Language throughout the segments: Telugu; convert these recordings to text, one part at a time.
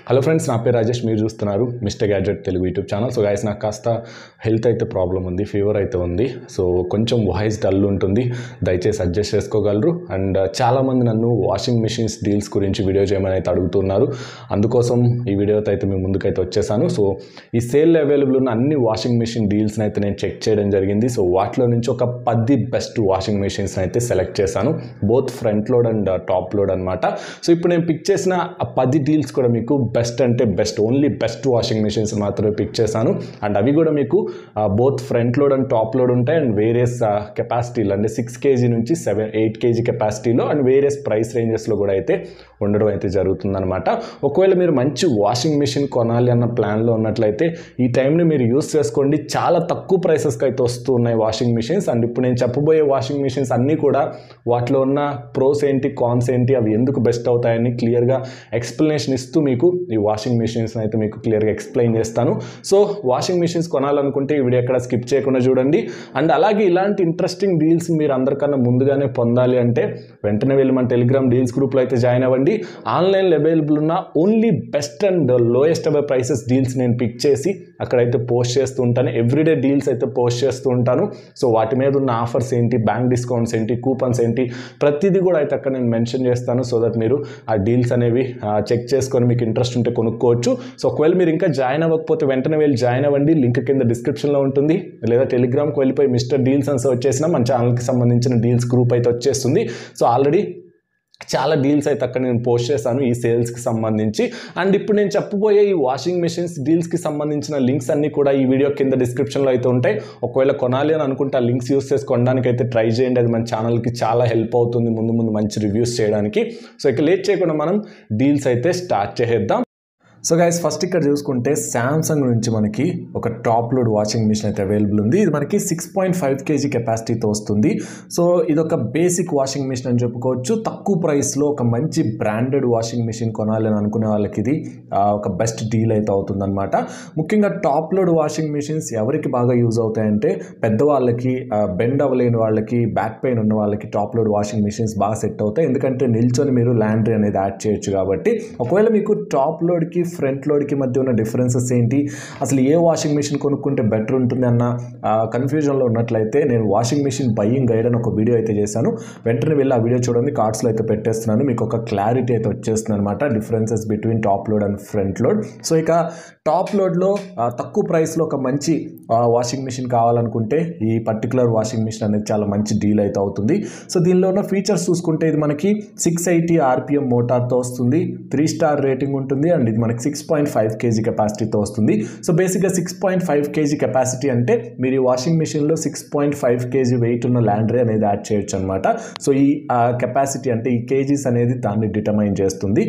హలో ఫ్రెండ్స్ నా పేరు రాజేష్ మీరు చూస్తున్నారు mister gadget Telugu YouTube channel so guys నాకు కాస్త హెల్త్ అయితే ప్రాబ్లం ఉంది ఫీవర్ అయితే ఉంది సో కొంచెం వాయిస్ డల్ ఉంటుంది దయచేసి అడ్జస్ట్ చేసుకోగలరు అండ్ చాలామంది నన్ను వాషింగ్ మిషన్స్ డీల్స్ గురించి వీడియో చేయమని అయితే అడుగుతున్నారు అందుకోసం ఈ వీడియోతో అయితే మేము ముందుకైతే వచ్చేసాను సో ఈ సేల్ అవైలబుల్ ఉన్న అన్ని వాషింగ్ మిషన్ డీల్స్ని అయితే నేను చెక్ చేయడం జరిగింది సో వాటిలో నుంచి ఒక పది బెస్ట్ వాషింగ్ మిషన్స్ అయితే సెలెక్ట్ చేశాను both front load and top load అనమాట సో ఇప్పుడు నేను పిక్ చేసిన ఆ పది డీల్స్ కూడా మీకు బెస్ట్ అంటే best only best washing machines మాత్రమే పిక్ చేశాను అండ్ అవి కూడా మీకు both front load and top load ఉంటాయి అండ్ వేరియస్ కెపాసిటీలు అంటే సిక్స్ కేజీ నుంచి సెవెన్ ఎయిట్ కేజీ కెపాసిటీలో అండ్ వేరియస్ ప్రైస్ రేంజెస్లో కూడా అయితే ఉండడం అయితే జరుగుతుందన్నమాట ఒకవేళ మీరు మంచి వాషింగ్ మిషన్ కొనాలి అన్న ప్లాన్లో ఉన్నట్లయితే ఈ టైంని మీరు యూస్ చేసుకోండి చాలా తక్కువ ప్రైసెస్కి అయితే వస్తూ ఉన్నాయి వాషింగ్ మిషన్స్ అండ్ ఇప్పుడు నేను చెప్పబోయే వాషింగ్ మిషన్స్ అన్నీ కూడా వాటిలో ఉన్న ప్రోస్ ఏంటి కాన్స్ ఏంటి అవి ఎందుకు బెస్ట్ అవుతాయని క్లియర్గా ఎక్స్ప్లెనేషన్ ఇస్తూ మీకు ఈ వాషింగ్ మిషన్స్ అయితే మీకు క్లియర్గా ఎక్స్ప్లెయిన్ చేస్తాను సో వాషింగ్ మిషన్స్ కొనాలనుకుంటే ఈ వీడియో ఎక్కడ స్కిప్ చేయకుండా చూడండి అండ్ అలాగే ఇలాంటి ఇంట్రెస్టింగ్ డీల్స్ మీరు అందరికన్నా ముందుగానే పొందాలి అంటే వెంటనే వెళ్ళి మన టెలిగ్రామ్ డీల్స్ గ్రూప్లో అయితే జాయిన్ అవ్వండి ఆన్లైన్లో అవైలబుల్ ఉన్న ఓన్లీ బెస్ట్ అండ్ లోయెస్ట్ అవే ప్రైసెస్ డీల్స్ నేను పిక్ చేసి అక్కడైతే పోస్ట్ చేస్తూ ఉంటాను ఎవ్రీడే డీల్స్ అయితే పోస్ట్ చేస్తూ ఉంటాను సో వాటి మీద ఉన్న ఆఫర్స్ ఏంటి బ్యాంక్ డిస్కౌంట్స్ ఏంటి కూపన్స్ ఏంటి ప్రతిదీ కూడా అయితే అక్కడ నేను మెన్షన్ చేస్తాను సో దట్ మీరు ఆ డీల్స్ అనేవి చెక్ చేసుకొని మీకు ఇంట్రెస్ట్ ఉంటే కొనుక్కోవచ్చు సో ఒకవేళ మీరు ఇంకా జాయిన్ అవ్వకపోతే వెంటనే వెళ్ళి జాయిన్ అవ్వండి లింక్ కింద డిస్క్రిప్షన్లో ఉంటుంది లేదా టెలిగ్రామ్కి వెళ్ళిపోయి మిస్టర్ డీల్స్ అని సెర్చ్ చేసినా మన ఛానల్కి సంబంధించిన డీల్స్ గ్రూప్ అయితే వచ్చేస్తుంది సో ఆల్రెడీ చాలా డీల్స్ అయితే అక్కడ నేను పోస్ట్ చేశాను ఈ సేల్స్కి సంబంధించి అండ్ ఇప్పుడు నేను చెప్పబోయే ఈ వాషింగ్ మెషిన్స్ డీల్స్కి సంబంధించిన లింక్స్ అన్నీ కూడా ఈ వీడియో కింద డిస్క్రిప్షన్లో అయితే ఉంటాయి ఒకవేళ కొనాలి అని అనుకుంటే ఆ లింక్స్ యూస్ చేసి కొనడానికి అయితే ట్రై చేయండి అది మన ఛానల్కి చాలా హెల్ప్ అవుతుంది ముందు ముందు మంచి రివ్యూస్ చేయడానికి సో ఇక లేట్ చేయకుండా మనం డీల్స్ అయితే స్టార్ట్ చేసేద్దాం సో గైస్ ఫస్ట్ ఇక్కడ చూసుకుంటే శాంసంగ్ నుంచి మనకి ఒక టాప్ లోడ్ వాషింగ్ మిషన్ అయితే అవైలబుల్ ఉంది ఇది మనకి సిక్స్ పాయింట్ ఫైవ్ కేజీ కెపాసిటీతో వస్తుంది సో ఇది ఒక బేసిక్ వాషింగ్ మిషన్ అని చెప్పుకోవచ్చు తక్కువ ప్రైస్లో ఒక మంచి బ్రాండెడ్ వాషింగ్ మిషన్ కొనాలి అని అనుకునే వాళ్ళకి ఇది ఆ, ఒక బెస్ట్ డీల్ అయితే అవుతుందన్నమాట ముఖ్యంగా టాప్ లోడ్ వాషింగ్ మిషన్స్ ఎవరికి బాగా యూజ్ అవుతాయంటే పెద్దవాళ్ళకి బెండ్ అవ్వలేని వాళ్ళకి బ్యాక్ పెయిన్ ఉన్న వాళ్ళకి టాప్ లోడ్ వాషింగ్ మిషన్స్ బాగా సెట్ అవుతాయి ఎందుకంటే నిల్చొని మీరు ల్యాండ్రీ అనేది యాడ్ చేయొచ్చు కాబట్టి ఒకవేళ మీకు టాప్ లోడ్కి ఫ్రంట్ లోడ్కి మధ్య ఉన్న డిఫరెన్సెస్ ఏంటి అసలు ఏ వాషింగ్ మిషన్ కొనుక్కుంటే బెటర్ ఉంటుంది అన్న కన్ఫ్యూజన్లో ఉన్నట్లయితే నేను వాషింగ్ మిషన్ బయ్యింగ్ గైడ్ అని ఒక వీడియో అయితే చేశాను వెంటనే వెళ్ళి ఆ వీడియో చూడండి కార్డ్స్లో అయితే పెట్టేస్తున్నాను మీకు ఒక క్లారిటీ అయితే వచ్చేస్తుంది అనమాట differences between top load and front load so ఇక టాప్ లోడ్లో తక్కువ ప్రైస్లో ఒక మంచి వాషింగ్ మిషన్ కావాలనుకుంటే ఈ పర్టికులర్ వాషింగ్ మిషన్ అనేది చాలా మంచి డీల్ అయితే అవుతుంది సో దీనిలో ఉన్న ఫీచర్స్ చూసుకుంటే ఇది మనకి సిక్స్ ఎయిటీ ఆర్పిఎం మోటార్తో వస్తుంది త్రీ స్టార్ రేటింగ్ ఉంటుంది అండ్ ఇది మనకి సిక్స్ పాయింట్ ఫైవ్ కేజీ కెపాసిటీతో వస్తుంది సో బేసిక్గా six point five KG capacity అంటే మీరు ఈ వాషింగ్ మిషన్లో six point five KG weight ఉన్న ల్యాండ్రీ అనేది యాడ్ చేయొచ్చు అనమాట సో ఈ కెపాసిటీ అంటే ఈ కేజీస్ అనేది దాన్ని డిటర్మైన్ చేస్తుంది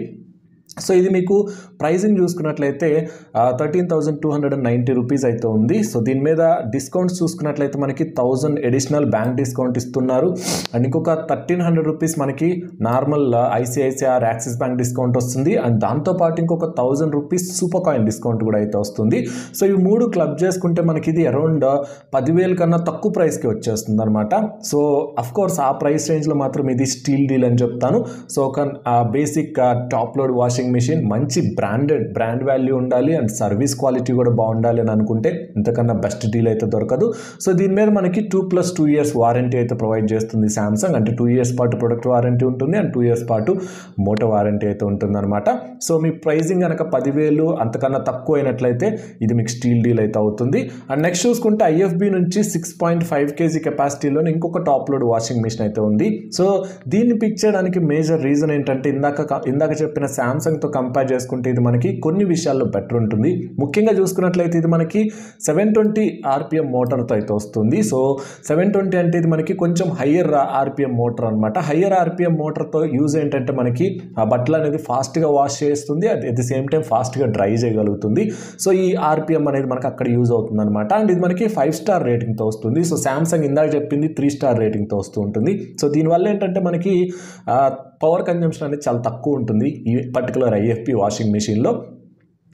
సో ఇది మీకు ప్రైజింగ్ చూసుకున్నట్లయితే thirteen thousand two hundred and ninety rupees అయితే ఉంది సో దీని మీద డిస్కౌంట్స్ చూసుకున్నట్లయితే మనకి థౌజండ్ ఎడిషనల్ బ్యాంక్ డిస్కౌంట్ ఇస్తున్నారు అండ్ ఇంకొక థర్టీన్ హండ్రెడ్ రూపీస్ మనకి normal ICICI or axis bank discount వస్తుంది అండ్ దాంతోపాటు ఇంకొక thousand rupees super coin discount కూడా అయితే వస్తుంది సో ఈ మూడు క్లబ్ చేసుకుంటే మనకి ఇది అరౌండ్ పదివేల కన్నా తక్కువ ప్రైస్కి వచ్చేస్తుంది అనమాట సో అఫ్ కోర్స్ ఆ ప్రైస్ రేంజ్లో మాత్రం ఇది స్టీల్ డీల్ అని చెప్తాను సో ఒక basic top load washing machine మంచి బ్రాండెడ్ బ్రాండ్ వాల్యూ ఉండాలి అండ్ సర్వీస్ క్వాలిటీ కూడా బాగుండాలి అని అనుకుంటే ఇంతకన్నా బెస్ట్ డీల్ అయితే దొరకదు సో దీని మీద మనకి two plus two years warranty అయితే ప్రొవైడ్ చేస్తుంది శాంసంగ్ అంటే టూ ఇయర్స్ పాటు ప్రొడక్ట్ వారంటీ ఉంటుంది అండ్ టూ ఇయర్స్ పాటు మోటో వారంటీ అయితే ఉంటుందన్నమాట సో మీ ప్రైజింగ్ కనుక పదివేలు అంతకన్నా తక్కువ అయినట్లయితే ఇది మీకు స్టీల్ డీల్ అయితే అవుతుంది అండ్ నెక్స్ట్ చూసుకుంటే ఐఎఫ్బి నుంచి సిక్స్ పాయింట్ ఫైవ్ కేజీ కెపాసిటీలో ఇంకొక టాప్ లోడ్ వాషింగ్ మిషన్ అయితే ఉంది సో దీన్ని పిక్ చేయడానికి మేజర్ రీజన్ ఏంటంటే ఇందాక ఇందాక చెప్పిన శాంసంగ్తో కంపేర్ చేసుకుంటే ఇది మనకి కొన్ని విషయాల్లో బెటర్ ఉంటుంది ముఖ్యంగా చూసుకున్నట్లయితే ఇది మనకి సెవెన్ ట్వంటీ ఆర్పిఎం మోటార్తో అయితే వస్తుంది సో సెవెన్ ట్వంటీ అంటే ఇది మనకి కొంచెం హయ్యర్ ఆర్పిఎం మోటార్ అనమాట హయ్యర్ ఆర్పిఎం మోటార్తో యూజ్ ఏంటంటే మనకి ఆ బట్టలు అనేది ఫాస్ట్గా వాష్ చేస్తుంది అట్ ది సేమ్ టైం ఫాస్ట్గా డ్రై చేయగలుగుతుంది సో ఈ ఆర్పిఎం అనేది మనకి అక్కడ యూజ్ అవుతుంది అనమాట అండ్ ఇది మనకి ఫైవ్ స్టార్ రేటింగ్తో వస్తుంది సో శాంసంగ్ ఇందాక చెప్పింది త్రీ స్టార్ రేటింగ్తో వస్తూ ఉంటుంది సో దీనివల్ల ఏంటంటే మనకి పవర్ కన్జంప్షన్ అనేది చాలా తక్కువ ఉంటుంది ఈ పర్టికులర్ ఐఎఫ్పి వాషింగ్ మిషన్లో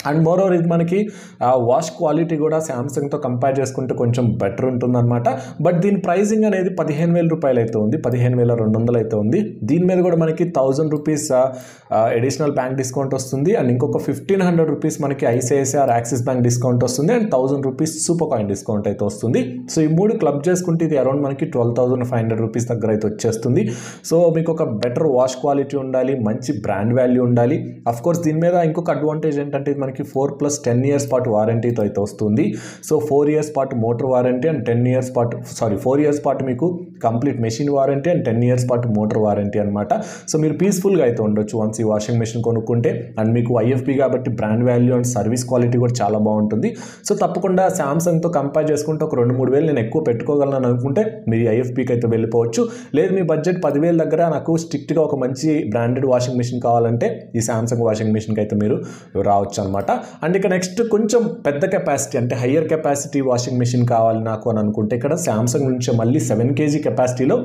అండ్ మోర్ ఓవర్ ఇది మనకి వాష్ క్వాలిటీ కూడా శాంసంగ్తో కంపేర్ చేసుకుంటే కొంచెం బెటర్ ఉంటుందన్నమాట బట్ దీని ప్రైజింగ్ అనేది పదిహేను వేల రూపాయలు అయితే ఉంది పదిహేను వేల రెండు వందలు అయితే ఉంది దీని మీద కూడా మనకి thousand rupees additional bank discount వస్తుంది అండ్ ఇంకొక ఫిఫ్టీన్ హండ్రెడ్ రూపీస్ మనకి ఐసిఐసిఆర్ యాక్సిస్ బ్యాంక్ డిస్కౌంట్ వస్తుంది and thousand rupees super coin discount అయితే వస్తుంది సో ఈ మూడు క్లబ్ చేసుకుంటే ఇది అరౌండ్ మనకి twelve thousand five hundred rupees దగ్గర అయితే వచ్చేస్తుంది సో మీకు ఒక బెటర్ వాష్ క్వాలిటీ ఉండాలి మంచి బ్రాండ్ వాల్యూ ఉండాలి అఫ్ కోర్స్ దీని మీద ఇంకొక అడ్వాంటేజ్ ఏంటంటే ఇది మనకి ఫోర్ ప్లస్ టెన్ ఇయర్స్ పాటు వారంటీతో అయితే వస్తుంది సో ఫోర్ ఇయర్స్ పాటు motor warranty and ten years పాటు సారీ ఫోర్ ఇయర్స్ పాటు మీకు complete machine warranty and ten years పాటు మోటార్ వారంటీ అనమాట సో మీరు పీస్ఫుల్గా అయితే ఉండొచ్చు వన్స్ ఈ వాషింగ్ మెషిన్ కొనుక్కుంటే అండ్ మీకు ఐఎఫ్బి కాబట్టి brand value and service quality కూడా చాలా బాగుంటుంది సో తప్పకుండా శాంసంగ్తో కంపేర్ చేసుకుంటే ఒక రెండు మూడు వేలు నేను ఎక్కువ పెట్టుకోగలను అనుకుంటే మీరు ఐఎఫ్బికి అయితే వెళ్ళిపోవచ్చు లేదు మీ బడ్జెట్ పదివేల దగ్గర నాకు స్ట్రిక్ట్గా ఒక మంచి బ్రాండెడ్ వాషింగ్ మెషిన్ కావాలంటే ఈ శాంసంగ్ వాషింగ్ మెషిన్కి అయితే మీరు రావచ్చు అనమాట అండ్ ఇక నెక్స్ట్ కొంచెం పెద్ద కెపాసిటీ అంటే హయ్యర్ కెపాసిటీ వాషింగ్ మెషిన్ కావాలి నాకు అని అనుకుంటే ఇక్కడ శాంసంగ్ నుంచి మళ్ళీ సెవెన్ కేజీ కెపాసిటీలో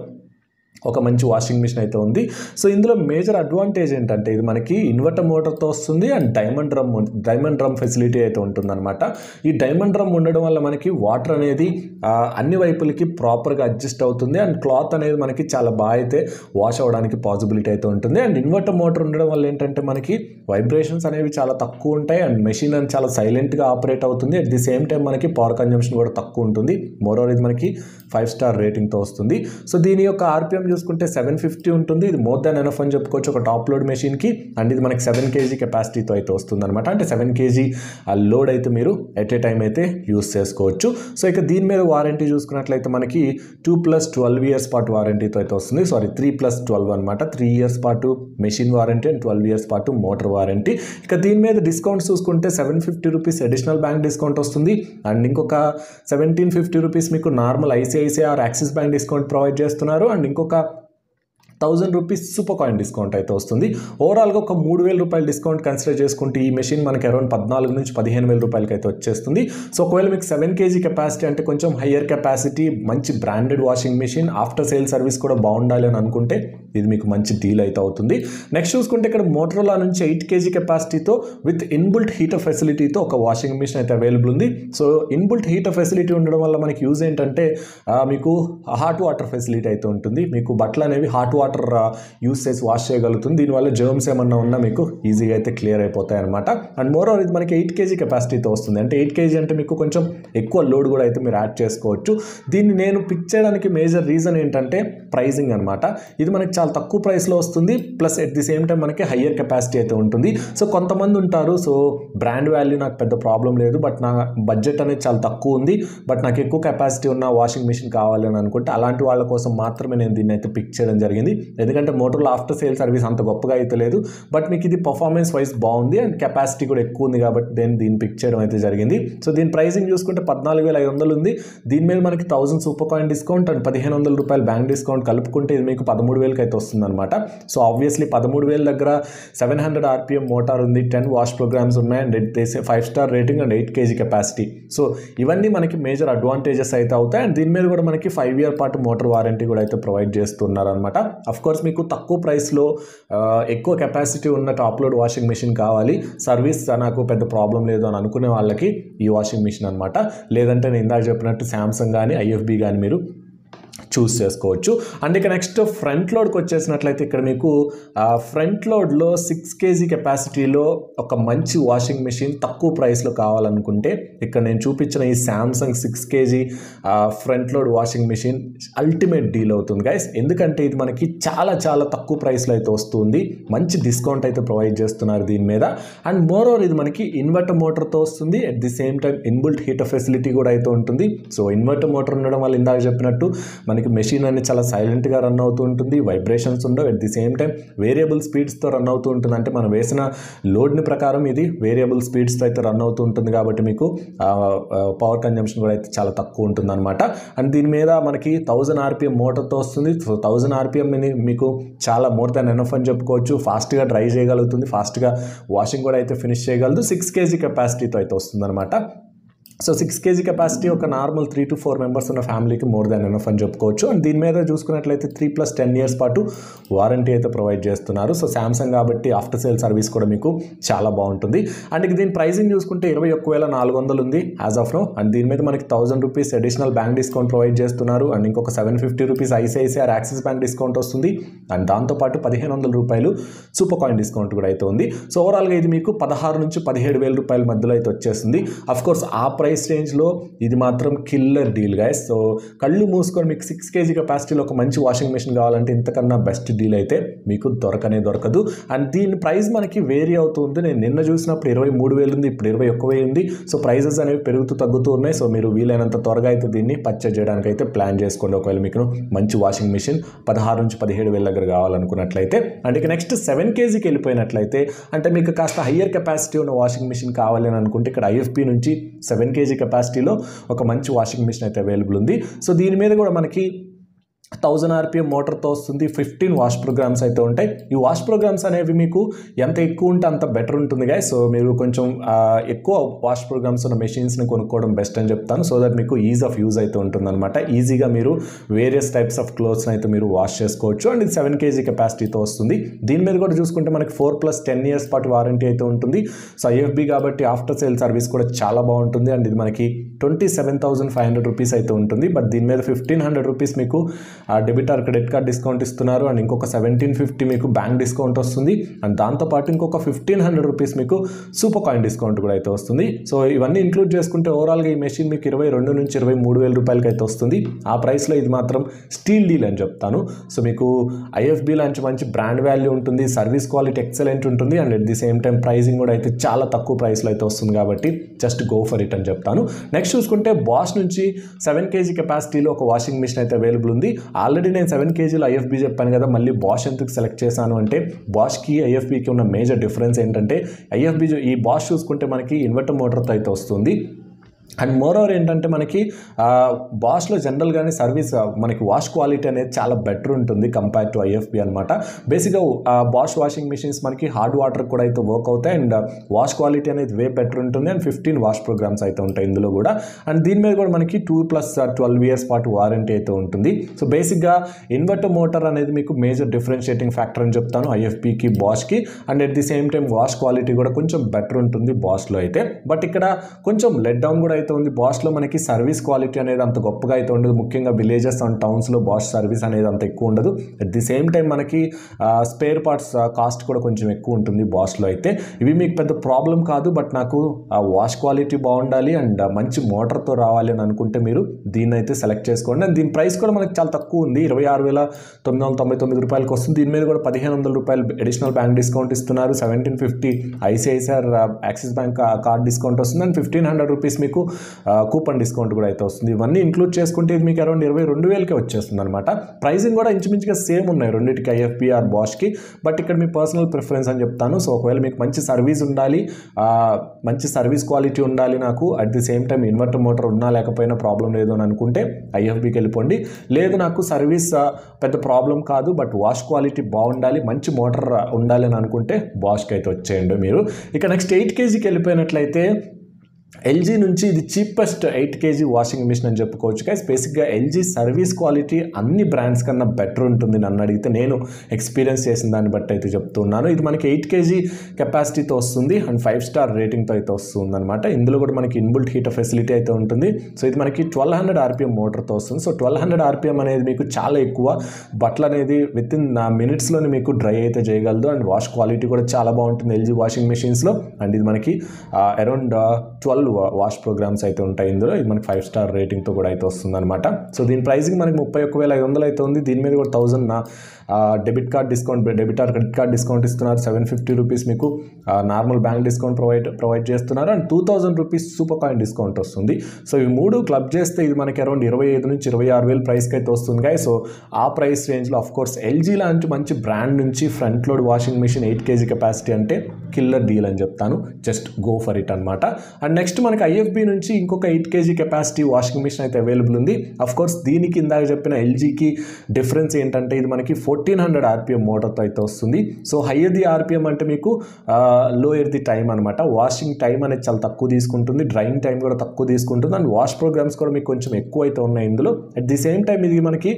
ఒక మంచి వాషింగ్ మిషన్ అయితే ఉంది సో ఇందులో మేజర్ అడ్వాంటేజ్ ఏంటంటే ఇది మనకి ఇన్వర్టర్ మోటార్తో వస్తుంది and diamond drum diamond drum facility అయితే ఉంటుందన్నమాట ఈ డైమండ్ డ్రమ్ ఉండడం వల్ల మనకి వాటర్ అనేది ఆ, అన్ని వైపులకి ప్రాపర్గా అడ్జస్ట్ అవుతుంది అండ్ క్లాత్ అనేది మనకి చాలా బాగా అయితే వాష్ అవ్వడానికి పాసిబిలిటీ అయితే ఉంటుంది అండ్ ఇన్వర్టర్ మోటార్ ఉండడం వల్ల ఏంటంటే మనకి వైబ్రేషన్స్ అనేవి చాలా తక్కువ ఉంటాయి అండ్ మెషిన్ అని చాలా సైలెంట్గా ఆపరేట్ అవుతుంది అట్ ది సేమ్ టైం మనకి పవర్ కన్జంప్షన్ కూడా తక్కువ ఉంటుంది మోరోవర్ ఇది మనకి ఫైవ్ స్టార్ రేటింగ్తో వస్తుంది సో దీని యొక్క ఆర్పిఎం చూసుకుంటే సెవెన్ ఫిఫ్టీ ఉంటుంది ఇది మోర్ దాన్ ఎనఫ్ అని చెప్పుకోవచ్చు ఒక టాప్ లోడ్ మెషిన్కి అండ్ ఇది మనకి సెవెన్ కేజీ కెపాసిటీతో అయితే వస్తుంది అనమాట అంటే సెవెన్ కేజీ ఆ లోడ్ అయితే మీరు ఎట్ ఏ టైం అయితే యూస్ చేసుకోవచ్చు సో ఇక దీని మీద వారంటీ చూసుకున్నట్లయితే మనకి టూ ప్లస్ ట్వెల్వ్ ఇయర్స్ పాటు వారంటీతో అయితే వస్తుంది సారీ త్రీ ప్లస్ ట్వెల్వ్ అనమాట త్రీ ఇయర్స్ పాటు machine warranty and twelve years పాటు మోటార్ వారంటీ ఇక దీని మీద డిస్కౌంట్ చూసుకుంటే seven fifty rupees additional bank discount వస్తుంది అండ్ ఇంకొక సెవెంటీన్ ఫిఫ్టీ రూపీస్ మీకు normal ICICI or axis bank discount provide చేస్తున్నారు అండ్ ఇంకొక thousand rupees super coin discount అయితే వస్తుంది ఓవరాల్గా ఒక మూడు వేల రూపాయలు డిస్కౌంట్ కన్సిడర్ చేసుకుంటే ఈ మెషిన్ మనకి అరౌండ్ పద్నాలుగు నుంచి పదిహేను వేల రూపాయలకి అయితే వచ్చేస్తుంది సో ఒకవేళ మీకు సెవెన్ కేజీ కెపాసిటీ అంటే కొంచెం హయ్యర్ కెపాసిటీ మంచి branded washing machine after sale service కూడా బాగుండాలి అని అనుకుంటే ఇది మీకు మంచి డీల్ అయితే అవుతుంది నెక్స్ట్ చూసుకుంటే ఇక్కడ మోటరోలా నుంచి ఎయిట్ కేజీ కెపాసిటీతో విత్ ఇన్బుల్ట్ హీటర్ ఫెసిలిటీతో ఒక వాషింగ్ మిషన్ అయితే అవైలబుల్ ఉంది సో ఇన్బుల్ట్ హీటర్ ఫెసిలిటీ ఉండడం వల్ల మనకి యూజ్ ఏంటంటే ఆ, మీకు హాట్ వాటర్ ఫెసిలిటీ అయితే ఉంటుంది మీకు బట్టలు అనేవి హాట్ వాటర్ యూస్ చేసి వాష్ చేయగలుగుతుంది దీనివల్ల జర్మ్స్ ఏమన్నా ఉన్నా మీకు ఈజీగా అయితే క్లియర్ అయిపోతాయి అనమాట అండ్ మోర్ ఓవర్ ఇది మనకి ఎయిట్ కేజీ కెపాసిటీతో వస్తుంది అంటే ఎయిట్ కేజీ అంటే మీకు కొంచెం ఎక్కువ లోడ్ కూడా అయితే మీరు యాడ్ చేసుకోవచ్చు దీన్ని నేను పిక్ చేయడానికి మేజర్ రీజన్ ఏంటంటే ప్రైజింగ్ అనమాట ఇది మనకి చాలా తక్కువ ప్రైస్లో వస్తుంది plus at the same time మనకి హయ్యర్ కెపాసిటీ అయితే ఉంటుంది సో కొంతమంది ఉంటారు సో బ్రాండ్ వాల్యూ నాకు పెద్ద ప్రాబ్లం లేదు బట్ నా బడ్జెట్ అనేది చాలా తక్కువ ఉంది బట్ నాకు ఎక్కువ కెపాసిటీ ఉన్న వాషింగ్ మిషన్ కావాలి అని అనుకుంటే అలాంటి వాళ్ళ కోసం మాత్రమే నేను దీన్ని అయితే పిక్ చేయడం జరిగింది ఎందుకంటే మోటార్లో ఆఫ్టర్ సేల్ సర్వీస్ అంత గొప్పగా అయితే లేదు బట్ మీకు ఇది పర్ఫార్మెన్స్ వైజ్ బాగుంది అండ్ కెపాసిటీ కూడా ఎక్కువ ఉంది కాబట్టి నేను దీన్ని పిక్ చేయడం అయితే జరిగింది సో దీని ప్రైసింగ్ చూసుకుంటే పద్నాలుగు వేల ఐదు వందలు ఉంది దీని మీద మనకి thousand super coin discount and పదిహేను వందల రూపాయలు బ్యాంక్ డిస్కౌంట్ కలుపుకుంటే ఇది మీకు పదమూడు వేలకి అయితే వస్తుంది అనమాట సో ఆబ్వియస్లీ పదమూడు వేల దగ్గర సెవెన్ హండ్రెడ్ ఆర్పిఎం మోటార్ ఉంది టెన్ వాష్ ప్రోగ్రామ్స్ ఉన్నాయి and five star rating and eight KG capacity so ఇవన్నీ మనకి మేజర్ అడ్వాంటేజెస్ అయితే అవుతాయి అండ్ దీని మీద కూడా మనకి ఫైవ్ ఇయర్ పాటు మోటార్ వారంటీ కూడా అయితే ప్రొవైడ్ చేస్తున్నారు అనమాట అఫ్ కోర్స్ మీకు తక్కువ ప్రైస్లో ఎక్కువ కెపాసిటీ ఉన్న టాప్ లోడ్ వాషింగ్ మిషన్ కావాలి సర్వీస్ నాకు పెద్ద ప్రాబ్లం లేదు అని అనుకునే వాళ్ళకి ఈ వాషింగ్ మిషన్ అనమాట లేదంటే నేను ఇందాక చెప్పినట్టు శాంసంగ్ కానీ ఐఎఫ్బి కానీ మీరు చూస్ చేసుకోవచ్చు అండ్ ఇక నెక్స్ట్ ఫ్రంట్ లోడ్కి వచ్చేసినట్లయితే ఇక్కడ మీకు ఫ్రంట్ లోడ్లో సిక్స్ కేజీ కెపాసిటీలో ఒక మంచి వాషింగ్ మెషిన్ తక్కువ ప్రైస్లో కావాలనుకుంటే ఇక్కడ నేను చూపించిన ఈ Samsung six KG front load washing machine ultimate deal అవుతుంది గైస్ ఎందుకంటే ఇది మనకి చాలా చాలా తక్కువ ప్రైస్లో అయితే వస్తుంది మంచి డిస్కౌంట్ అయితే ప్రొవైడ్ చేస్తున్నారు దీని మీద అండ్ మోర్ ఓవర్ ఇది మనకి ఇన్వర్టర్ మోటార్తో వస్తుంది at the same time inbuilt heater facility కూడా అయితే ఉంటుంది సో ఇన్వర్టర్ మోటార్ ఉండడం వల్ల ఇందాక చెప్పినట్టు మనకి మెషిన్ అనేది చాలా సైలెంట్గా రన్ అవుతూ ఉంటుంది వైబ్రేషన్స్ ఉండవు at the same time variable స్పీడ్స్తో రన్ అవుతూ ఉంటుంది అంటే మనం వేసిన లోడ్ని ప్రకారం ఇది వేరియబుల్ స్పీడ్స్తో అయితే రన్ అవుతూ ఉంటుంది కాబట్టి మీకు పవర్ కన్జంప్షన్ కూడా అయితే చాలా తక్కువ ఉంటుంది అనమాట అండ్ దీని మీద మనకి థౌజండ్ ఆర్పిఎం మోటార్తో వస్తుంది సో థౌజండ్ ఆర్పిఎం మీకు చాలా మోర్ దాన్ ఎనఫ్ అని చెప్పుకోవచ్చు ఫాస్ట్గా డ్రై చేయగలుగుతుంది ఫాస్ట్గా వాషింగ్ కూడా అయితే ఫినిష్ చేయగలదు సిక్స్ కేజీ కెపాసిటీతో అయితే వస్తుంది అనమాట సో సిక్స్ కేజీ కెపాసిటీ ఒక normal three to four members ఉన్న ఫ్యామిలీకి మోర్ దాన్ ఎనఫ్ అని చెప్పుకోవచ్చు అండ్ దీని మీద చూసుకున్నట్లయితే త్రీ ప్లస్ టెన్ ఇయర్స్ పాటు వారంటీ అయితే ప్రొవైడ్ చేస్తున్నారు సో శాంసంగ్ కాబట్టి ఆఫ్టర్ సేల్ సర్వీస్ కూడా మీకు చాలా బాగుంటుంది అండ్ ఇక దీని ప్రైసింగ్ చూసుకుంటే ఇరవై ఒక్క వేల నాలుగు వందలు ఉంది యాజ్ ఆఫ్ నో అండ్ దీని మీద మనకి thousand rupees additional bank discount provide చేస్తున్నారు అండ్ ఇంకొక seven fifty rupees ICICI or axis bank discount వస్తుంది అండ్ దాంతోపాటు పదిహేను వందల రూపాయలు సూపర్ కాయిన్ డిస్కౌంట్ కూడా అయితే ఉంది సో ఓవరాల్గా ఇది మీకు పదహారు నుంచి పదిహేడు వేల రూపాయల మధ్యలో అయితే వచ్చేస్తుంది అఫ్ కోర్స్ ఆ ప్రైస్ రేంజ్లో ఇది మాత్రం కిల్లర్ డీల్ గాయస్ సో కళ్ళు మూసుకొని మీకు సిక్స్ కేజీ కెపాసిటీలో ఒక మంచి వాషింగ్ మెషిన్ కావాలంటే ఇంతకన్నా బెస్ట్ డీల్ అయితే మీకు దొరకనే దొరకదు అండ్ దీని ప్రైస్ మనకి వేరీ అవుతుంది నేను నిన్న చూసినప్పుడు ఇరవై మూడు వేలు ఉంది ఇప్పుడు ఇరవై ఒక్క వెయ్యి ఉంది సో ప్రైజెస్ అనేవి పెరుగుతూ తగ్గుతూ ఉన్నాయి సో మీరు వీలైనంత త్వరగా అయితే దీన్ని పర్చేజ్ చేయడానికి అయితే ప్లాన్ చేసుకోండి ఒకవేళ మీకు మంచి వాషింగ్ మిషన్ పదహారు నుంచి పదిహేడు వేల దగ్గర కావాలనుకున్నట్లయితే అండ్ ఇక నెక్స్ట్ సెవెన్ కేజీకి వెళ్ళిపోయినట్లయితే అంటే మీకు కాస్త హయ్యర్ కెపాసిటీ ఉన్న వాషింగ్ మిషన్ కావాలి అని అనుకుంటే ఇక్కడ ఐఎఫ్పి నుంచి సెవెన్ కేజీ కెపాసిటీలో ఒక మంచి వాషింగ్ మిషన్ అయితే అవైలబుల్ ఉంది సో దీని మీద కూడా మనకి థౌజండ్ ఆర్పిఎం మోటార్తో వస్తుంది ఫిఫ్టీన్ వాష్ ప్రోగ్రామ్స్ అయితే ఉంటాయి ఈ వాష్ ప్రోగ్రామ్స్ అనేవి మీకు ఎంత ఎక్కువ ఉంటే అంత బెటర్ ఉంటుంది గాయ సో మీరు కొంచెం ఆ, ఎక్కువ వాష్ ప్రోగ్రామ్స్ ఉన్న మెషిన్స్ని కొనుక్కోవడం బెస్ట్ అని చెప్తాను సో దట్ మీకు ఈజ్ ఆఫ్ యూజ్ అయితే ఉంటుందన్నమాట ఈజీగా మీరు వేరియస్ టైప్స్ ఆఫ్ క్లోత్స్ని అయితే మీరు వాష్ చేసుకోవచ్చు అండ్ ఇది సెవెన్ కేజీ కెపాసిటీతో వస్తుంది దీని మీద కూడా చూసుకుంటే మనకి ఫోర్ ప్లస్ టెన్ ఇయర్స్ పాటు వారంటీ అయితే ఉంటుంది సో ఐఎఫ్బి కాబట్టి ఆఫ్టర్ సేల్ సర్వీస్ కూడా చాలా బాగుంటుంది అండ్ ఇది మనకి twenty seven thousand five hundred rupees అయితే ఉంటుంది బట్ దీని మీద ఫిఫ్టీన్ హండ్రెడ్ రూపీస్ మీకు ఆ debit or credit card discount ఇస్తున్నారు అండ్ ఇంకొక సెవెంటీన్ ఫిఫ్టీ మీకు బ్యాంక్ డిస్కౌంట్ వస్తుంది అండ్ దాంతోపాటు ఇంకొక ఫిఫ్టీన్ హండ్రెడ్ రూపీస్ మీకు సూపర్ కాయిన్ డిస్కౌంట్ కూడా అయితే వస్తుంది సో ఇవన్నీ ఇంక్లూడ్ చేసుకుంటే ఓవరాల్గా ఈ మెషిన్ మీకు ఇరవై రెండు నుంచి ఇరవై మూడు వేల రూపాయలకి అయితే వస్తుంది ఆ ప్రైస్లో ఇది మాత్రం స్టీల్ డీల్ అని చెప్తాను సో మీకు ఐఎఫ్బి లాంటి మంచి బ్రాండ్ వాల్యూ ఉంటుంది సర్వీస్ క్వాలిటీ ఎక్సలెంట్ ఉంటుంది and at the same time pricing కూడా అయితే చాలా తక్కువ ప్రైస్లో అయితే వస్తుంది కాబట్టి జస్ట్ గో ఫర్ ఇట్ అని చెప్తాను నెక్స్ట్ చూసుకుంటే బాష్ నుంచి సెవెన్ కేజీ కెపాసిటీలో ఒక వాషింగ్ మిషన్ అయితే అవైలబుల్ ఉంది ఆల్రెడీ నేను సెవెన్ కేజీలో ఐఎఫ్బి చెప్పాను కదా మళ్ళీ బాష్ ఎందుకు సెలెక్ట్ చేశాను అంటే బాష్కి ఐఎఫ్బికి ఉన్న మేజర్ డిఫరెన్స్ ఏంటంటే ఐఎఫ్బి ఈ బాష్ చూసుకుంటే మనకి ఇన్వర్టర్ మోటార్తో అయితే వస్తుంది అండ్ మోర్ ఓవర్ ఏంటంటే మనకి బాష్లో జనరల్గానే సర్వీస్ మనకి వాష్ క్వాలిటీ అనేది చాలా బెటర్ ఉంటుంది కంపేర్ టు ఐఎఫ్బి అనమాట బేసిక్గా బాష్ వాషింగ్ మిషన్స్ మనకి హార్డ్ వాటర్ కూడా అయితే వర్క్ అవుతాయి అండ్ వాష్ క్వాలిటీ అనేది వే బెటర్ ఉంటుంది అండ్ ఫిఫ్టీన్ వాష్ ప్రోగ్రామ్స్ అయితే ఉంటాయి ఇందులో కూడా అండ్ దీని మీద కూడా మనకి టూ ప్లస్ ట్వెల్వ్ ఇయర్స్ పాటు వారంటీ అయితే ఉంటుంది సో బేసిక్గా ఇన్వర్టర్ మోటార్ అనేది మీకు మేజర్ డిఫరెన్షియేటింగ్ ఫ్యాక్టర్ అని చెప్తాను ఐఎఫ్పికి బాష్కి and at the same time wash quality కూడా కొంచెం బెటర్ ఉంటుంది బాష్లో అయితే బట్ ఇక్కడ కొంచెం లెట్ డౌన్ కూడా అయితే ఉంది బాష్లో మనకి సర్వీస్ క్వాలిటీ అనేది అంత గొప్పగా అయితే ఉండదు ముఖ్యంగా విలేజెస్ అండ్ టౌన్స్లో బాష్ సర్వీస్ అనేది అంత ఎక్కువ ఉండదు అట్ ది సేమ్ టైం మనకి స్పేర్ పార్ట్స్ కాస్ట్ కూడా కొంచెం ఎక్కువ ఉంటుంది బాష్లో అయితే ఇవి మీకు పెద్ద ప్రాబ్లం కాదు బట్ నాకు ఆ వాష్ క్వాలిటీ బాగుండాలి అండ్ మంచి మోటార్తో రావాలి అని అనుకుంటే మీరు దీన్ని అయితే సెలెక్ట్ చేసుకోండి అండ్ దీని ప్రైస్ కూడా మనకి చాలా తక్కువ ఉంది ఇరవై ఆరు వేల తొమ్మిది వందల తొంభై తొమ్మిది రూపాయలకి వస్తుంది దీని మీద కూడా పదిహేను వందల రూపాయలు అడిషనల్ బ్యాంక్ డిస్కౌంట్ ఇస్తున్నారు seventeen fifty ICICI or axis bank card discount వస్తుంది అండ్ ఫిఫ్టీన్ హండ్రెడ్ రూపీస్ మీకు కూపన్ డిస్కౌంట్ కూడా అయితే వస్తుంది ఇవన్నీ ఇంక్లూడ్ చేసుకుంటే ఇది మీకు అరౌండ్ ఇరవై రెండు వేలకే వచ్చేస్తుంది అనమాట ప్రైసింగ్ కూడా ఇంచుమించుగా సేమ్ ఉన్నాయి రెండింటికి ఐఎఫ్పి ఆర్ బాష్కి బట్ ఇక్కడ మీ పర్సనల్ ప్రిఫరెన్స్ అని చెప్తాను సో ఒకవేళ మీకు మంచి సర్వీస్ ఉండాలి ఆ, మంచి సర్వీస్ క్వాలిటీ ఉండాలి నాకు at the same time inverter motor ఉన్నా లేకపోయినా ప్రాబ్లం లేదు అని అనుకుంటే ఐఎఫ్బికి వెళ్ళిపోండి లేదు నాకు సర్వీస్ ఆ, పెద్ద ప్రాబ్లం కాదు బట్ వాష్ క్వాలిటీ బాగుండాలి మంచి మోటార్ ఉండాలి అని అనుకుంటే బాష్కి అయితే వచ్చేయండి మీరు ఇక నెక్స్ట్ ఎయిట్ కేజీకి వెళ్ళిపోయినట్లయితే ఎల్జీ నుంచి ఇది cheapest eight KG washing machine అని చెప్పుకోవచ్చు గైస్ బేసిక్గా ఎల్జీ సర్వీస్ క్వాలిటీ అన్ని బ్రాండ్స్ కన్నా బెటర్ ఉంటుంది నన్ను అడిగితే నేను ఎక్స్పీరియన్స్ చేసిన దాన్ని బట్టి అయితే చెప్తున్నాను ఇది మనకి ఎయిట్ కేజీ కెపాసిటీతో వస్తుంది అండ్ ఫైవ్ స్టార్ రేటింగ్తో అయితే వస్తుంది అనమాట ఇందులో కూడా మనకి ఇన్బుల్ట్ హీటర్ ఫెసిలిటీ అయితే ఉంటుంది సో ఇది మనకి ట్వెల్వ్ హండ్రెడ్ ఆర్పిఎం మోటార్తో వస్తుంది సో ట్వెల్వ్ హండ్రెడ్ ఆర్పిఎం అనేది మీకు చాలా ఎక్కువ బట్టలు అనేది విత్ ఇన్ మినిట్స్లోనే మీకు డ్రై అయితే చేయగలదు అండ్ వాష్ క్వాలిటీ కూడా చాలా బాగుంటుంది ఎల్జీ వాషింగ్ మెషిన్స్లో అండ్ ఇది మనకి అరౌండ్ ట్వెల్వ్ వాష్ ప్రోగ్రామ్స్ అయితే ఉంటాయి ఇందులో ఇది మనకి ఫైవ్ స్టార్ రేటింగ్తో కూడా అయితే వస్తుంది అనమాట సో దీని ప్రైసింగ్ మనకి ముప్పై ఒక్క వేల ఐదు వందలు అయితే ఉంది దీని మీద కూడా థౌసండ్ నా debit card discount debit or credit card discount ఇస్తున్నారు సెవెన్ ఫిఫ్టీ రూపీస్ మీకు normal bank discount provide provide చేస్తున్నారు and two thousand rupees super coin discount వస్తుంది సో ఇవి మూడు క్లబ్ చేస్తే ఇది మనకి అరౌండ్ ఇరవై ఐదు నుంచి ఇరవై ఆరు వేలు ప్రైస్కి అయితే వస్తుంది గాయ సో ఆ ప్రైస్ రేంజ్లో ఆఫ్ కోర్స్ ఎల్జీ లాంటి మంచి బ్రాండ్ నుంచి front load washing machine eight KG capacity అంటే కిల్లర్ డీల్ అని చెప్తాను జస్ట్ గో ఫర్ ఇట్ అనమాట అండ్ నెక్స్ట్ మనకి ఐఎఫ్బి నుంచి ఇంకొక eight KG capacity washing machine అయితే అవైలబుల్ ఉంది అఫ్ కోర్స్ దీనికి ఇందాక చెప్పిన ఎల్జీకి డిఫరెన్స్ ఏంటంటే ఇది మనకి ఫోర్టీన్ ఫోర్టీన్ హండ్రెడ్ ఆర్పిఎం మోటార్తో అయితే వస్తుంది సో హయ్యర్ ది ఆర్పిఎం అంటే మీకు లోయర్ ది టైం అనమాట వాషింగ్ టైం అనేది చాలా తక్కువ తీసుకుంటుంది డ్రైయింగ్ టైం కూడా తక్కువ తీసుకుంటుంది అండ్ వాష్ ప్రోగ్రామ్స్ కూడా మీకు కొంచెం ఎక్కువ అయితే ఉన్నాయి ఇందులో అట్ ది సేమ్ టైం ఇది మనకి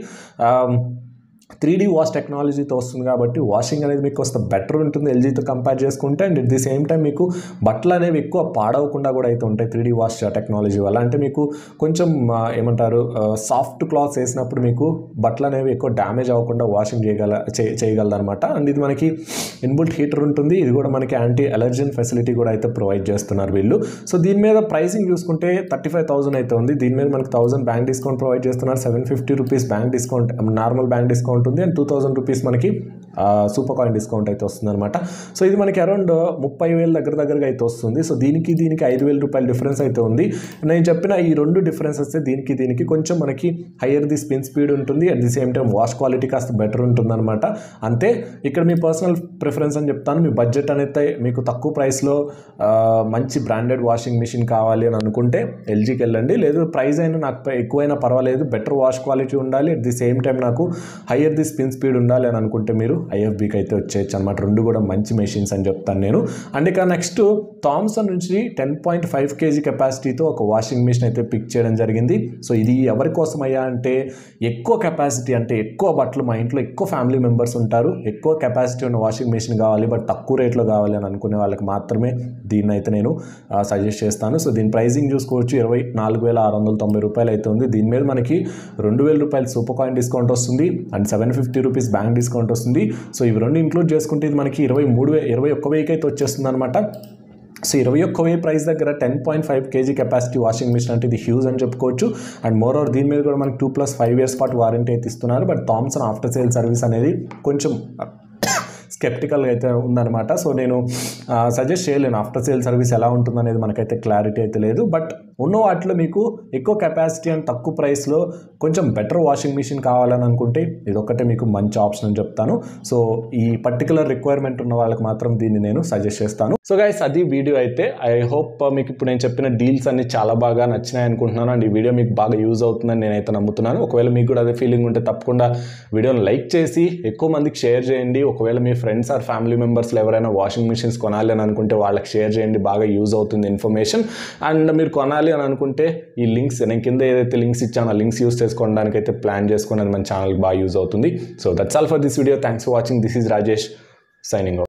త్రీ డీ వాష్ టెక్నాలజీతో వస్తుంది కాబట్టి వాషింగ్ అనేది మీకు కొంత బెటర్ ఉంటుంది ఎల్జీతో కంపేర్ చేసుకుంటే and at the same time మీకు బట్టలు అనేవి ఎక్కువ పాడవకుండా కూడా అయితే ఉంటాయి త్రీ డీ వాష్ టెక్నాలజీ వల్ల అంటే మీకు కొంచెం ఆ, ఏమంటారు సాఫ్ట్ క్లాత్స్ వేసినప్పుడు మీకు బట్టలు అనేవి ఎక్కువ డ్యామేజ్ అవ్వకుండా వాషింగ్ చేయగల చే- చేయగలదు అనమాట అండ్ ఇది మనకి ఇన్బుల్ట్ హీటర్ ఉంటుంది ఇది కూడా మనకి యాంటీ అలర్జన్ ఫెసిలిటీ కూడా అయితే ప్రొవైడ్ చేస్తున్నారు వీళ్ళు సో దీని మీద ప్రైసింగ్ చూసుకుంటే థర్టీ ఫైవ్ థౌసండ్ అయితే ఉంది దీని మీద మనకి థౌసండ్ బ్యాంక్ డిస్కౌంట్ ప్రొవైడ్ చేస్తున్నారు seven fifty rupees bank discount normal bank discount ఉంది అండ్ టూ థౌసండ్ రూపీస్ మనకి సూపర్ కాయిన్ డిస్కౌంట్ అయితే వస్తుంది అనమాట సో ఇది మనకి అరౌండ్ ముప్పై వేల దగ్గర దగ్గరగా అయితే వస్తుంది సో దీనికి దీనికి ఐదు వేల రూపాయల డిఫరెన్స్ అయితే ఉంది నేను చెప్పిన ఈ రెండు డిఫరెన్సెస్ దీనికి దీనికి కొంచెం మనకి హయ్యర్ ది స్పిన్ స్పీడ్ ఉంటుంది at the same time wash quality కాస్త బెటర్ ఉంటుంది అనమాట అంతే ఇక్కడ మీ పర్సనల్ ప్రిఫరెన్స్ అని చెప్తాను మీ బడ్జెట్ అనేది మీకు తక్కువ ప్రైస్లో మంచి బ్రాండెడ్ వాషింగ్ మిషన్ కావాలి అని అనుకుంటే ఎల్జీకి వెళ్ళండి లేదు ప్రైస్ అయినా నాకు ప- ఎక్కువైనా పర్వాలేదు బెటర్ వాష్ క్వాలిటీ ఉండాలి అట్ ది సేమ్ టైం నాకు హయ్యర్ ది స్పిన్ స్పీడ్ ఉండాలి అని అనుకుంటే మీరు ఐఎఫ్బీకి అయితే వచ్చేయచ్చు అనమాట రెండు కూడా మంచి మెషిన్స్ అని చెప్తాను నేను అండ్ ఇక నెక్స్ట్ థామ్సన్ నుంచి టెన్ పాయింట్ ఫైవ్ కేజీ కెపాసిటీతో ఒక వాషింగ్ మిషన్ అయితే పిక్ చేయడం జరిగింది సో ఇది ఎవరి కోసం అయ్యా అంటే ఎక్కువ కెపాసిటీ అంటే ఎక్కువ బట్టలు మా ఇంట్లో ఎక్కువ ఫ్యామిలీ మెంబర్స్ ఉంటారు ఎక్కువ కెపాసిటీ ఉన్న వాషింగ్ మిషన్ కావాలి బట్ తక్కువ రేట్లో కావాలి అని అనుకునే వాళ్ళకి మాత్రమే దీన్ని అయితే నేను సజెస్ట్ చేస్తాను సో దీని ప్రైసింగ్ చూసుకోవచ్చు ఇరవై నాలుగు వేల ఆరు వందల తొంభై రూపాయలు అయితే ఉంది దీని మీద మనకి రెండు వేల రూపాయలు సూపర్ కాయిన్ డిస్కౌంట్ వస్తుంది and seven fifty rupees bank discount వస్తుంది సో ఇవి రెండు ఇంక్లూడ్ చేసుకుంటే ఇది మనకి ఇరవై మూడు వే ఇరవై ఒక్క వెయ్యికి అయితే వచ్చేస్తుంది అనమాట సో ఇరవై ఒక్క వెయ్యి ప్రైస్ దగ్గర ten point five KG capacity washing machine అంటే ఇది హ్యూజ్ అని చెప్పుకోవచ్చు అండ్ మోర్ ఓవర్ దీని మీద కూడా మనకి టూ ప్లస్ ఫైవ్ ఇయర్స్ పాటు వారంటీ అయితే ఇస్తున్నారు but Thomson after sale service అనేది కొంచెం స్కెప్టికల్గా అయితే ఉందన్నమాట సో నేను సజెస్ట్ చేయలేను ఆఫ్టర్ సేల్ సర్వీస్ ఎలా ఉంటుందనేది మనకైతే క్లారిటీ అయితే లేదు బట్ ఉన్న వాటిలో మీకు ఎక్కువ కెపాసిటీ అండ్ తక్కువ ప్రైస్లో కొంచెం బెటర్ వాషింగ్ మిషన్ కావాలని అనుకుంటే ఇదొక్కటే మీకు మంచి ఆప్షన్ అని చెప్తాను సో ఈ పర్టికులర్ రిక్వైర్మెంట్ ఉన్న వాళ్ళకి మాత్రం దీన్ని నేను సజెస్ట్ చేస్తాను సో గైస్ అది వీడియో అయితే ఐ హోప్ మీకు ఇప్పుడు నేను చెప్పిన డీల్స్ అన్ని చాలా బాగా నచ్చినాయి అనుకుంటున్నాను అండ్ ఈ వీడియో మీకు బాగా యూజ్ అవుతుందని నేనైతే నమ్ముతున్నాను ఒకవేళ మీకు కూడా అదే ఫీలింగ్ ఉంటే తప్పకుండా వీడియోని లైక్ చేసి ఎక్కువ మందికి షేర్ చేయండి ఒకవేళ మీ ఫ్రెండ్స్ ఆర్ ఫ్యామిలీ మెంబర్స్లో ఎవరైనా వాషింగ్ మిషన్స్ కొనాలి అని అనుకుంటే వాళ్ళకి షేర్ చేయండి బాగా యూజ్ అవుతుంది ఇన్ఫర్మేషన్ అండ్ మీరు కొనాలి అని అనుకుంటే ఈ లింక్స్ నేను కింద ఏదైతే లింక్స్ ఇచ్చానో ఆ లింక్స్ యూస్ చేసుకోవడానికి అయితే ప్లాన్ చేసుకుని అది మన ఛానల్కి బాగా యూజ్ అవుతుంది so that's all for this video thanks for watching this is Rajesh signing